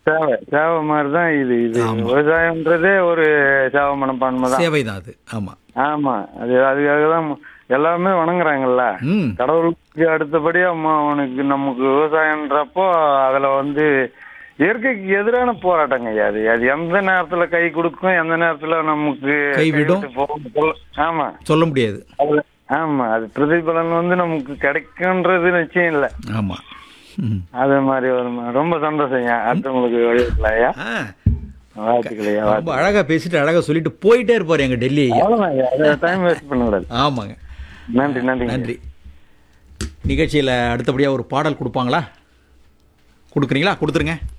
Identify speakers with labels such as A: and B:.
A: சேவை சேவை மாதிரி தான் இது இது
B: ஆமா.
A: விவசாயம்ன்றதே ஒரு சேவை மனப்பான்மை தான்
B: சேவை தான் அது ஆமாம்
A: ஆமா அது அதுக்காக தான் எல்லாருமே வணங்குறாங்கல்ல
B: ம்
A: கடவுளுக்கு அடுத்தபடியா ம- அவனுக்கு நமக்கு விவசாயம்ன்றப்போ அதுல வந்து இயற்கைக்கு எதிரான போராட்டங்க ஐயா அது அது எந்த நேரத்துல கை கொடுக்கும் எந்த நேரத்துல நமக்கு
B: கைவிடும்.
A: கைவிட்டு போகும் சொல்ல- ஆமா
B: சொல்ல முடியாது
A: அது ஆமா அது பிரதிபலன் வந்து நமக்கு கிடைக்கும்ன்றது நிச்சயம் இல்லை
B: ஆமாம் ம்
A: அது மாதிரி ஒரு ம- ரொம்ப சந்தோஷம் ஐயா அடுத்தவங்களுக்கு வழிவிடல ஐயா
B: ஆ
A: வாழ்த்துக்கள் ஐயா
B: ரொம்ப அழகாக பேசிட்டு அழகாக சொல்லிட்டு போயிட்டே இருப்பார் எங்கள் டெல்லி ஐயா
A: அவ்வளவுதான் ஐயா அதை டைம் வேஸ்ட் பண்ணக்கூடாது
B: ஆமாங்க
A: நன்றி நன்றி
B: நன்றி நிகழ்ச்சியில் அடுத்தபடியாக ஒரு பாடல் கொடுப்பாங்களா கொடுக்குறீங்களா கொடுத்துருங்க